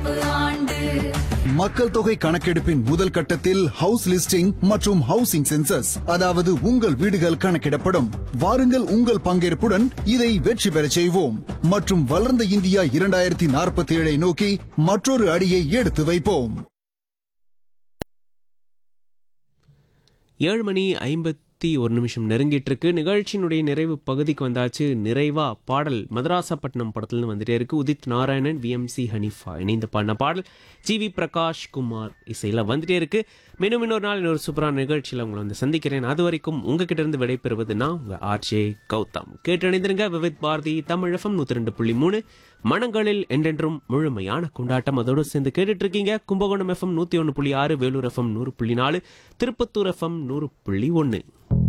கணக்கெடுப்பு ஆண்டு மக்கள் தொகை கணக்கெடுப்பின் முதல் கட்டத்தில் ஹவுஸ் லிஸ்டிங் மற்றும் ஹவுசிங் சென்சஸ் அதாவது உங்கள் வீடுகள் கணக்கிடப்படும் வாருங்கள் உங்கள் பங்கேற்புடன் இதை வெற்றி பெறச் செய்வோம் மற்றும் வளர்ந்த இந்தியா இரண்டாயிரத்தி நாற்பத்தி ஏழை நோக்கி மற்றொரு அடியை எடுத்து வைப்போம் ஏழு மணி ஐம்பத்தி ஒரு நிமிஷம் நெருங்கிட்டு இருக்கு நிகழ்ச்சியினுடைய நிறைவு பகுதிக்கு வந்தாச்சு நிறைவா பாடல் மதராசப்பட்டினம் படத்துல வந்துட்டே இருக்கு உதித் நாராயணன் விஎம்சி ஹனிஃபா இணைந்து பாடின பாடல் ஜி வி பிரகாஷ் குமார் இசையில வந்துட்டே இருக்கு மீண்டும் இன்னொரு நாள் இன்னொரு சூப்பரான நிகழ்ச்சியில் உங்களை வந்து சந்திக்கிறேன் அது வரைக்கும் உங்ககிட்ட இருந்து விடைபெறுவது நான் உங்க ஆர்ஜே கௌதம் கேட்டு இணைந்திருங்க விவித் பாரதி தமிழ் எஃப்எம் நூத்தி ரெண்டு புள்ளி மூணு மனங்களில் என்றென்றும் முழுமையான கொண்டாட்டம் அதோடு சேர்ந்து கேட்டுட்டு இருக்கீங்க கும்பகோணம் எஃப்எம் நூத்தி ஒன்று புள்ளி ஆறு வேலூர் எஃப்எம் நூறு புள்ளி நாலு திருப்பத்தூர் எஃப்எம் நூறு புள்ளி ஒன்று